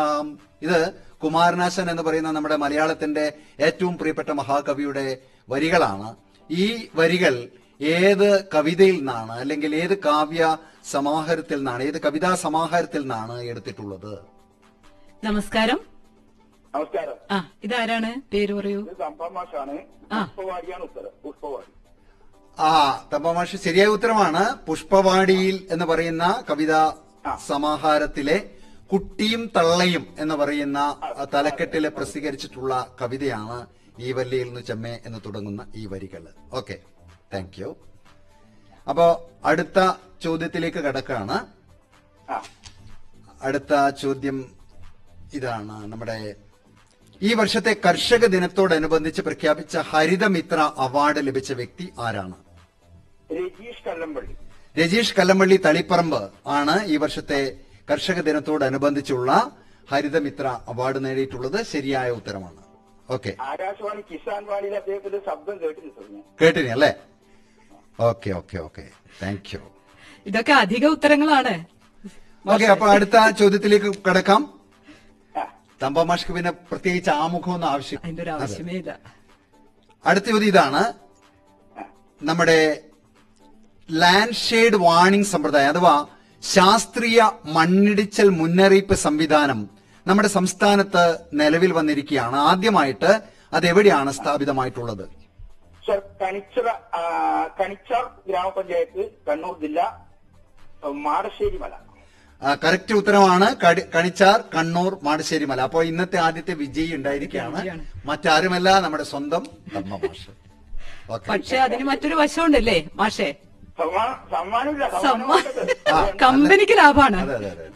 ആം, ഇത് കുമാരനാശൻ എന്ന് പറയുന്ന നമ്മുടെ മലയാളത്തിന്റെ ഏറ്റവും പ്രിയപ്പെട്ട മഹാകവിയുടെ വരികളാണ് ഈ വരികൾ ഏത് കവിതയിൽ നിന്നാണ് അല്ലെങ്കിൽ ഏത് കാവ്യ സമാഹാരത്തിൽ നിന്നാണ് ഏത് കവിതാ സമാഹാരത്തിൽ നിന്നാണ് എടുത്തിട്ടുള്ളത് നമസ്കാരം നമസ്കാരം ആ ഇതാരാണ് പേര് പറയൂ ഇത് സംഭവമാഷാണ് ആ. പുഷ്പവാടിയാണ് ഉത്തരം പുഷ്പവാടി ആ തമ്പമാഷ് ശരിയായ ഉത്തരമാണ് പുഷ്പവാടിയിൽ എന്ന് പറയുന്ന കവിതാ സമാഹാരത്തിലെ കുട്ടിയും തള്ളയും എന്ന് പറയുന്ന തലക്കെട്ടില് പ്രസിദ്ധീകരിച്ചിട്ടുള്ള കവിതയാണ് ഈ വല്ലിയിൽ നിന്ന് ചെമ്മേ എന്ന് തുടങ്ങുന്ന ഈ വരികൾ ഓക്കെ താങ്ക് യു അപ്പോ അടുത്ത ചോദ്യത്തിലേക്ക് കടക്കാണ് ആ അടുത്ത ചോദ്യം ഇതാണ് നമ്മുടെ ഈ വർഷത്തെ കർഷക ദിനത്തോടനുബന്ധിച്ച് പ്രഖ്യാപിച്ച ഹരിതമിത്ര അവാർഡ് ലഭിച്ച വ്യക്തി ആരാണ് രജീഷ് കല്ലമ്പള്ളി രജീഷ് കല്ലമ്പള്ളി തളിപ്പറമ്പ് ആണ് ഈ വർഷത്തെ കർഷക ദിനത്തോടനുബന്ധിച്ചുള്ള ഹരിതമിത്ര അവാർഡ് നേടിയിട്ടുള്ളത് ശരിയായ ഉത്തരമാണ് ഓക്കെ ആകാശവാണി കിസാൻ വാണിയിൽ അദ്ദേഹത്തിന്റെ ശബ്ദം കേട്ടില്ല സാർ ഞാൻ കേട്ടിനി അല്ലേ okay okay okay thank you ഇതൊക്കെ അധിക ഉത്തരങ്ങളാണ് ഓക്കെ അപ്പൊ അടുത്ത ചോദ്യത്തിലേക്ക് കടക്കാം ആ, തമ്പമാഷ്ക്ക് പിന്നെ പ്രത്യേകിച്ച് ആമുഖമൊന്നും ആവശ്യം അതിന്റെ ഒരു ആവശ്യമേ ഇല്ല അടുത്ത ചോദ്യം ഇതാണ് നമ്മുടെ ലാൻഡ് ഷെയ്ഡ് വാർണിംഗ് സമ്പ്രദായം അഥവാ ശാസ്ത്രീയ മണ്ണിടിച്ചൽ മുന്നറിയിപ്പ് സംവിധാനം നമ്മുടെ സംസ്ഥാനത്ത് നിലവിൽ വന്നിരിക്കുകയാണ് ആദ്യമായിട്ട് അത് എവിടെയാണ് സ്ഥാപിതമായിട്ടുള്ളത് സർ കണിച്ചിറ ആ, കണിച്ചാർ ഗ്രാമപഞ്ചായത്ത് കണ്ണൂർ ജില്ല ആ, മാടശ്ശേരി മല കറക്റ്റ് ഉത്തരമാണ് കടി- കണിച്ചാർ കണ്ണൂർ മാടശ്ശേരി മല അപ്പോൾ ഇന്നത്തെ ആദ്യത്തെ വിജയി ഉണ്ടായിരിക്കുകയാണ് വിജയാണ്. മറ്റാരുമല്ല നമ്മുടെ സ്വന്തം തമ്മ മാഷ് ഓക്കെ പക്ഷെ അതിന് മറ്റൊരു വശമുണ്ടല്ലേ മാഷേ സമ്മാ- സമ്മാനമില്ല സമ്മാ- സമ്മാനം ആ, കമ്പനിക്ക് ലാഭാണ് അതെ അതെ അതെ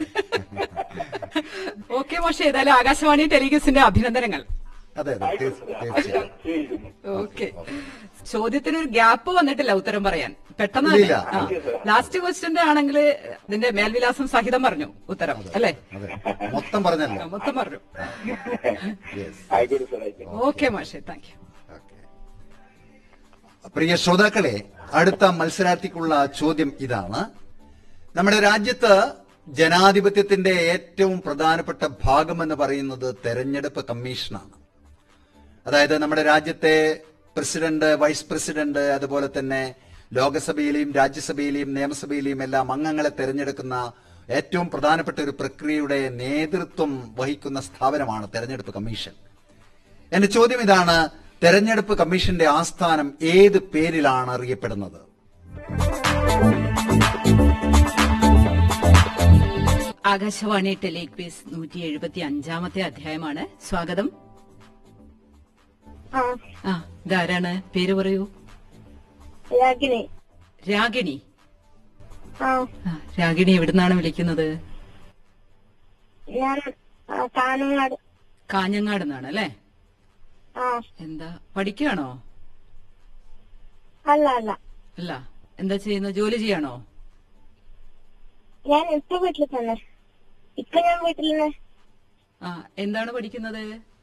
ഓക്കെ മാഷെ ഏതായാലും ആകാശവാണി ടെലിഗസിന്റെ അഭിനന്ദനങ്ങൾ അതെ അതെ തീർച്ച- തീർച്ചയായും സ്വീകരിക്കുന്നു. ഓക്കെ ചോദ്യത്തിന് ഒരു ഗ്യാപ്പ് വന്നിട്ടില്ല ഉത്തരം പറയാൻ പെട്ടെന്ന് ഇല്ല. തന്നെ. ആ. ലാസ്റ്റ് ക്വസ്റ്റ്യന്റെ ആണെങ്കിൽ ഇതിന്റെ മേൽവിലാസം സഹിതം പറഞ്ഞു ഉത്തരം അല്ലേ അതെ മൊത്തം പറഞ്ഞല്ലോ മൊത്തം പറഞ്ഞു യെസ് ആയിക്കോട്ടെ സാർ ആയിക്കോട്ടെ ഓക്കെ മാഷെ താങ്ക് യു ഓക്കെ. പ്രിയ ശ്രോതാക്കളെ അടുത്ത മത്സരാർത്ഥിക്കുള്ള ചോദ്യം ഇതാണ് നമ്മുടെ രാജ്യത്ത് ജനാധിപത്യത്തിന്റെ ഏറ്റവും പ്രധാനപ്പെട്ട ഭാഗം എന്ന് പറയുന്നത് തെരഞ്ഞെടുപ്പ് കമ്മീഷനാണ് അതായത് നമ്മുടെ രാജ്യത്തെ പ്രസിഡന്റ് വൈസ് പ്രസിഡന്റ് അതുപോലെ തന്നെ ലോകസഭയിലെയും രാജ്യസഭയിലെയും നിയമസഭയിലെയും എല്ലാം അംഗങ്ങളെ തെരഞ്ഞെടുക്കുന്ന ഏറ്റവും പ്രധാനപ്പെട്ട ഒരു പ്രക്രിയയുടെ നേതൃത്വം വഹിക്കുന്ന സ്ഥാപനമാണ് തെരഞ്ഞെടുപ്പ് കമ്മീഷൻ എന്റെ ചോദ്യം ഇതാണ് തെരഞ്ഞെടുപ്പ് കമ്മീഷന്റെ ആസ്ഥാനം ഏത് പേരിലാണ് അറിയപ്പെടുന്നത് ആകാശവാണി ടെലിക്വിസ് നൂറ്റി എഴുപത്തി അഞ്ചാമത്തെ അധ്യായമാണ് സ്വാഗതം ആ ആ ഇതാരാണ് പേര് പറയൂ രാഗിണി രാഗിണി ആ ആ, രാഗിണി എവിടുന്നാണ് വിളിക്കുന്നത് ഞാൻ ആ, കാനങ്ങാട് കാഞ്ഞങ്ങാട് നിന്നാണ് അല്ലേ ആ എന്താ പഠിക്കുകയാണോ അല്ല അല്ല അല്ല എന്താ ചെയ്യുന്നത് ജോലി ചെയ്യാണോ ഞാൻ ഇപ്പൊ വീട്ടിൽ തന്നെ ഇപ്പൊ ഞാൻ വീട്ടിൽ തന്നെ ആ എന്താണ് പഠിക്കുന്നത്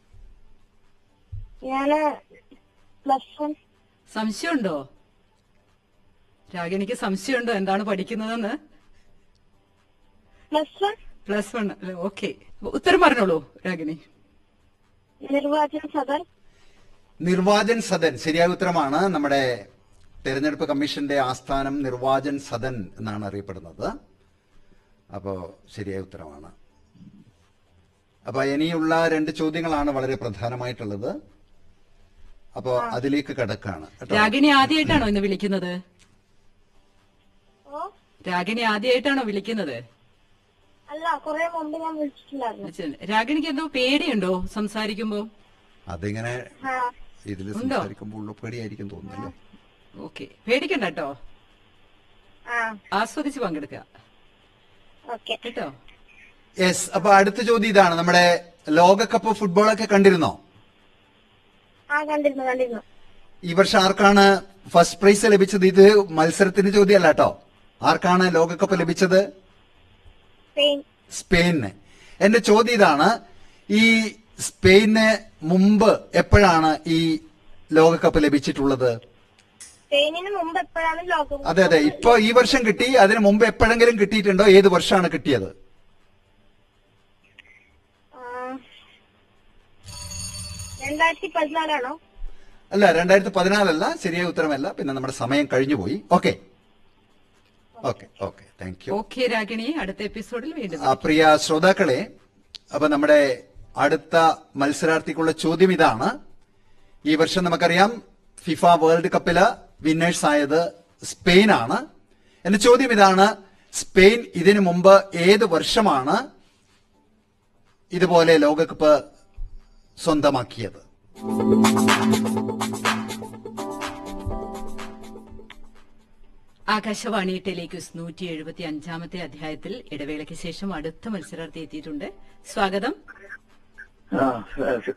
ഞാന് പ്ലസ് വൺ സംശയമുണ്ടോ രാഗിണിക്ക് സംശയമുണ്ടോ എന്താണ് പഠിക്കുന്നതെന്ന് പ്ലസ് വൺ പ്ലസ് വൺ അല്ലേ ഓക്കെ ഉത്തരം പറഞ്ഞോളൂ രാഗിണി നിർവാചന സദൻ നിർവാചൻ സദൻ ശരിയായ ഉത്തരമാണ് നമ്മുടെ തെരഞ്ഞെടുപ്പ് കമ്മീഷന്റെ ആസ്ഥാനം നിർവാചൻ സദൻ എന്നാണ് അറിയപ്പെടുന്നത് അപ്പോ ശരിയായ ഉത്തരമാണ് അപ്പൊ ഇനിയുള്ള രണ്ട് ചോദ്യങ്ങളാണ് വളരെ പ്രധാനമായിട്ടുള്ളത് അപ്പോ അതിലേക്ക് കടക്കാണ് കേട്ടോ രാഗിണി ആദ്യമായിട്ടാണോ ഇന്ന് വിളിക്കുന്നത് ഓ രാഗിണി ആദ്യമായിട്ടാണോ വിളിക്കുന്നത് അല്ല കുറെ മുമ്പ് ഞാൻ വിളിച്ചിട്ടുണ്ടായിരുന്നു അച്ഛൻ, രാഗിണിക്ക് എന്തോ പേടിയുണ്ടോ സംസാരിക്കുമ്പോ അതിങ്ങനെ ആ ഇതിൽ ഉണ്ടോ? സംസാരിക്കുമ്പോൾ ഉള്ള പേടിയായിരിക്കും തോന്നുന്നല്ലോ ഓക്കെ പേടിക്കണ്ട കേട്ടോ ആ ആസ്വദിച്ച് പങ്കെടുക്കുക ഓക്കെ കേട്ടോ യെസ് അപ്പൊ അടുത്ത ചോദ്യം ഇതാണ് നമ്മുടെ ലോകകപ്പ് ഫുട്ബോളൊക്കെ കണ്ടിരുന്നോ ആ കണ്ടിരുന്നു കണ്ടിരുന്നു ഈ വർഷം ആർക്കാണ് ഫസ്റ്റ് പ്രൈസ് ലഭിച്ചത് ഇത് മത്സരത്തിന്റെ ചോദ്യമല്ല കേട്ടോ ആർക്കാണ് ലോകകപ്പ് ലഭിച്ചത് സ്പെയിൻ സ്പെയിനിന് എന്റെ ചോദ്യം ഇതാണ് ഈ സ്പെയിന് മുമ്പ് എപ്പോഴാണ് ഈ ലോകകപ്പ് ലഭിച്ചിട്ടുള്ളത് സ്പെയിനിന് മുമ്പ് എപ്പോഴാണ് ലോകം അതെ അതെ ഇപ്പൊ ഈ വർഷം കിട്ടി അതിന് മുമ്പ് എപ്പോഴെങ്കിലും കിട്ടിയിട്ടുണ്ടോ ഏത് വർഷമാണ് കിട്ടിയത് ആ രണ്ടായിരത്തി പതിനാലാണോ അല്ല രണ്ടായിരത്തി പതിനാലല്ല ശരിയായ ഉത്തരമല്ല പിന്നെ നമ്മുടെ സമയം കഴിഞ്ഞുപോയി okay okay okay thank you okay Ragini അടുത്ത എപ്പിസോഡിൽ വീണ്ടും ആ, പ്രിയ ശ്രോതാക്കളെ അപ്പൊ നമ്മുടെ അടുത്ത മത്സരാർത്ഥിക്കുള്ള ചോദ്യം ഇതാണ് ഈ വർഷം നമുക്കറിയാം ഫിഫ വേൾഡ് കപ്പില് വിന്നേഴ്സ് ആയത് സ്പെയിനാണ് എന്റെ ചോദ്യം ഇതാണ് സ്പെയിൻ ഇതിനു മുമ്പ് ഏത് വർഷമാണ് ഇതുപോലെ ലോകകപ്പ് സ്വന്തമാക്കിയത് ആകാശവാണി ടെലിക്യൂസ് നൂറ്റി എഴുപത്തി അഞ്ചാമത്തെ അധ്യായത്തിൽ ഇടവേളയ്ക്ക് ശേഷം അടുത്ത മത്സരാർത്ഥി എത്തിയിട്ടുണ്ട് സ്വാഗതം ആ